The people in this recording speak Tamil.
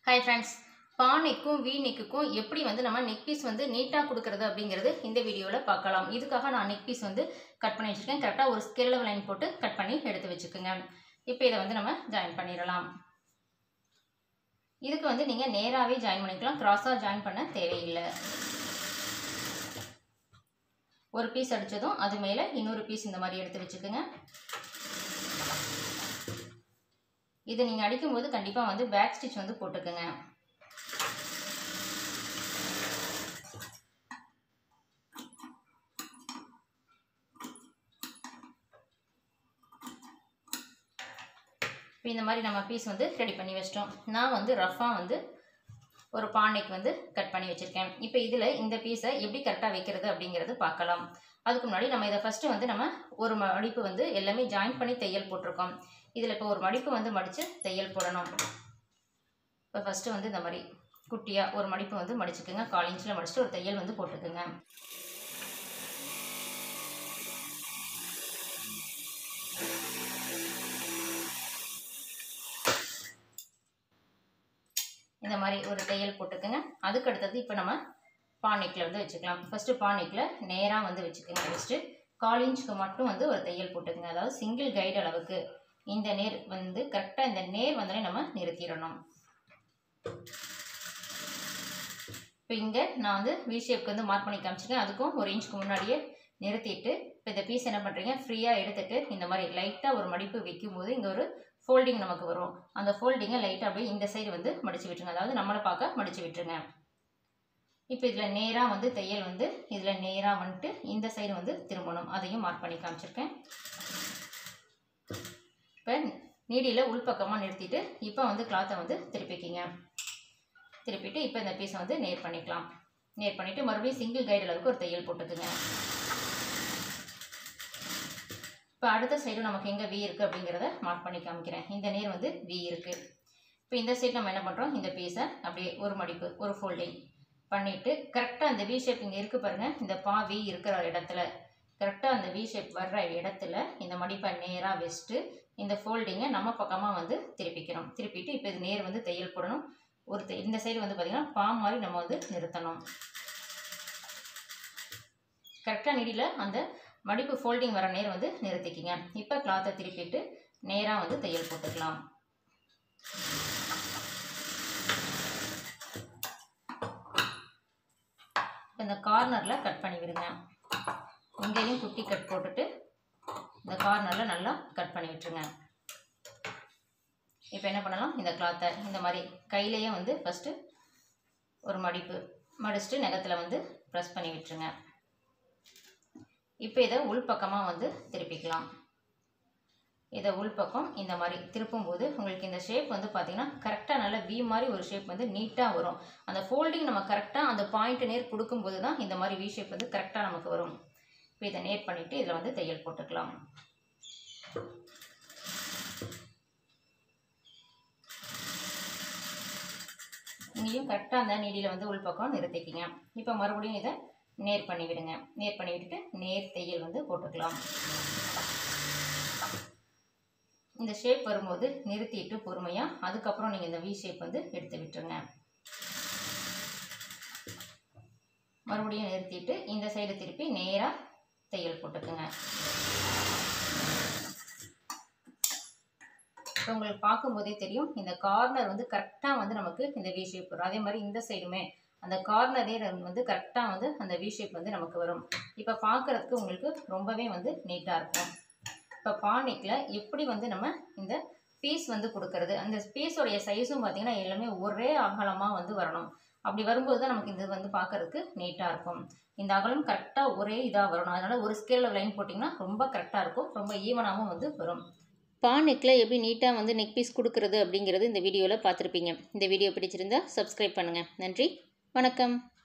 ஹாய் ஃப்ரெண்ட்ஸ் பா நெக்கும் வி நெக்குக்கும் எப்படி வந்து நம்ம நெக் பீஸ் வந்து நீட்டாக கொடுக்கறது அப்படிங்கிறது இந்த வீடியோவில் பார்க்கலாம் இதுக்காக நான் நெக் பீஸ் வந்து கட் பண்ணி வச்சுருக்கேன் கரெக்டாக ஒரு ஸ்கேலில் லைன் போட்டு கட் பண்ணி எடுத்து வச்சுக்கோங்க இப்போ இதை வந்து நம்ம ஜாயின் பண்ணிடலாம் இதுக்கு வந்து நீங்கள் நேராகவே ஜாயின் பண்ணிக்கலாம் க்ராஸாக ஜாயின் பண்ண தேவையில்லை ஒரு பீஸ் அடித்ததும் அது மேலே இன்னொரு பீஸ் இந்த மாதிரி எடுத்து வச்சுக்கோங்க இது நீங்கள் அடிக்கும்போது கண்டிப்பாக வந்து பேக் ஸ்டிச் வந்து போட்டுக்கோங்க இப்போ இந்த மாதிரி நம்ம பீஸ் வந்து ரெடி பண்ணி வச்சிட்டோம் நான் வந்து ரஃபாக வந்து ஒரு பானைக்கு வந்து கட் பண்ணி வச்சுருக்கேன் இப்போ இதில் இந்த பீஸை எப்படி கரெக்டாக வைக்கிறது அப்படிங்கிறது பார்க்கலாம் அதுக்கு முன்னாடி நம்ம இதை ஃபஸ்ட்டு வந்து நம்ம ஒரு மடிப்பு வந்து எல்லாமே ஜாயின் பண்ணி தையல் போட்டிருக்கோம் இதில் இப்போ ஒரு மடிப்பு வந்து மடித்து தையல் போடணும் இப்போ ஃபஸ்ட்டு வந்து இந்த மாதிரி குட்டியாக ஒரு மடிப்பு வந்து மடிச்சுக்குங்க கால் இன்ச்சில் மடிச்சுட்டு ஒரு தையல் வந்து போட்டுக்குங்க இந்த மாதிரி ஒரு தையல் போட்டுக்கோங்க அதுக்கு அடுத்தது இப்போ நம்ம பானைக்கில் வந்து வச்சுக்கலாம் ஃபஸ்ட்டு பானைக்கில் நேராக வந்து வச்சுக்கோங்க ஃபஸ்ட்டு கால் இன்ச்சுக்கு மட்டும் வந்து ஒரு தையல் போட்டுக்கோங்க அதாவது சிங்கிள் கைடு அளவுக்கு இந்த நேர் வந்து கரெக்டாக இந்த நேர் வந்தாலே நம்ம நிறுத்திடணும் இப்போ இங்கே நான் வந்து வி ஷேப்க்கு வந்து மார்க் பண்ணி காமிச்சிருக்கேன் அதுக்கும் ஒரு இன்ச்சுக்கு முன்னாடியே நிறுத்திட்டு இப்போ இந்த பீஸ் என்ன பண்ணுறீங்க ஃப்ரீயாக எடுத்துகிட்டு இந்த மாதிரி லைட்டாக ஒரு மடிப்பு வைக்கும்போது இங்கே ஒரு ஃபோல்டிங் நமக்கு வரும் அந்த ஃபோல்டிங்கை லைட்டாக அப்படியே இந்த சைடு வந்து மடித்து விட்டுருங்க அதாவது நம்மளை பார்க்க மடித்து விட்டுருங்க இப்போ இதில் நேராக வந்து தையல் வந்து இதில் நேராக வந்துட்டு இந்த சைடு வந்து திரும்பணும் அதையும் மார்க் பண்ணி காமிச்சிருக்கேன் இப்போ நீடியில் உள்பக்கமாக நிறுத்திட்டு இப்போ வந்து கிளாத்தை வந்து திருப்பிக்கிங்க திருப்பிட்டு இப்போ இந்த பீஸை வந்து நேர் பண்ணிக்கலாம் நேர் பண்ணிவிட்டு மறுபடியும் சிங்கிள் கைடு அளவுக்கு ஒரு தையல் போட்டுக்குங்க இப்போ அடுத்த சைடு நமக்கு எங்கே வி இருக்குது அப்படிங்கிறத மார்க் பண்ணி காமிக்கிறேன் இந்த நேர் வந்து வி இருக்குது இப்போ இந்த சைடு நம்ம என்ன பண்ணுறோம் இந்த பீஸை அப்படியே ஒரு மடிப்பு ஒரு ஃபோல்டிங் பண்ணிவிட்டு கரெக்டாக அந்த வி ஷேப் இங்கே இருக்குது பாருங்கள் இந்த பா வி இருக்கிற இடத்துல கரெக்டாக அந்த வி ஷேப் வர்ற இடத்துல இந்த மடிப்பை நேராக வச்சுட்டு இந்த ஃபோல்டிங்கை நம்ம பக்கமாக வந்து திருப்பிக்கிறோம் திருப்பிட்டு இப்போ இது நேர் வந்து தையல் போடணும் ஒரு தை இந்த சைடு வந்து பார்த்திங்கன்னா பா மாதிரி நம்ம வந்து நிறுத்தணும் கரெக்டாக நிடியில் அந்த மடிப்பு ஃபோல்டிங் வர நேர் வந்து நிறுத்திக்கிங்க இப்போ கிளாத்தை திருப்பிட்டு நேராக வந்து தையல் போட்டுக்கலாம் இந்த கார்னரில் கட் பண்ணி விடுங்க இங்கேயும் குட்டி கட் போட்டுட்டு இந்த கார்னரில் நல்லா கட் பண்ணி விட்டுருங்க இப்போ என்ன பண்ணலாம் இந்த கிளாத்தை இந்த மாதிரி கையிலேயே வந்து ஃபஸ்ட்டு ஒரு மடிப்பு மடிச்சுட்டு நகத்தில் வந்து ப்ரெஸ் பண்ணி விட்டுருங்க இப்போ இதை உள்பக்கமாக வந்து திருப்பிக்கலாம் இதை உள்பக்கம் இந்த மாதிரி திருப்பும்போது உங்களுக்கு இந்த ஷேப் வந்து பார்த்திங்கன்னா கரெக்டாக நல்ல வி மாதிரி ஒரு ஷேப் வந்து நீட்டாக வரும் அந்த ஃபோல்டிங் நம்ம கரெக்டாக அந்த பாயிண்ட் நேர் கொடுக்கும்போது தான் இந்த மாதிரி வி ஷேப் வந்து கரெக்டாக நமக்கு வரும் இப்போ இதை நேர் பண்ணிவிட்டு இதில் வந்து தையல் போட்டுக்கலாம் இங்கேயும் கரெக்டாக அந்த நீடியில் வந்து உள்பக்கம் நிறுத்திக்கிங்க இப்போ மறுபடியும் இதை நேர் பண்ணி விடுங்க நேர் பண்ணி விட்டுட்டு நேர் தையல் வந்து போட்டுக்கலாம் இந்த ஷேப் வரும்போது நிறுத்திட்டு பொறுமையாக அதுக்கப்புறம் நீங்கள் இந்த வி ஷேப் வந்து எடுத்து விட்டுருங்க மறுபடியும் நிறுத்திட்டு இந்த சைடு திருப்பி நேராக தையல் போட்டுக்குங்க இப்போ உங்களுக்கு பார்க்கும்போதே தெரியும் இந்த கார்னர் வந்து கரெக்டாக வந்து நமக்கு இந்த வி ஷேப் வரும் அதே மாதிரி இந்த சைடுமே அந்த கார்னரே வந்து கரெக்டாக வந்து அந்த வி ஷேப் வந்து நமக்கு வரும் இப்போ பார்க்குறதுக்கு உங்களுக்கு ரொம்பவே வந்து நீட்டாக இருக்கும் இப்போ பானிக்கில் எப்படி வந்து நம்ம இந்த பீஸ் வந்து கொடுக்கறது அந்த பீஸோடைய சைஸும் பார்த்திங்கன்னா எல்லாமே ஒரே அகலமாக வந்து வரணும் அப்படி வரும்போது தான் நமக்கு இது வந்து பார்க்குறதுக்கு நீட்டாக இருக்கும் இந்த அகலம் கரெக்டாக ஒரே இதாக வரணும் அதனால் ஒரு ஸ்கேலில் லைன் போட்டிங்கன்னா ரொம்ப கரெக்டாக இருக்கும் ரொம்ப ஈவனாகவும் வந்து வரும் பா நெக்கில் எப்படி நீட்டாக வந்து நெக் பீஸ் கொடுக்குறது அப்படிங்கிறது இந்த வீடியோவில் பார்த்துருப்பீங்க இந்த வீடியோ பிடிச்சிருந்தா சப்ஸ்கிரைப் பண்ணுங்கள் நன்றி வணக்கம்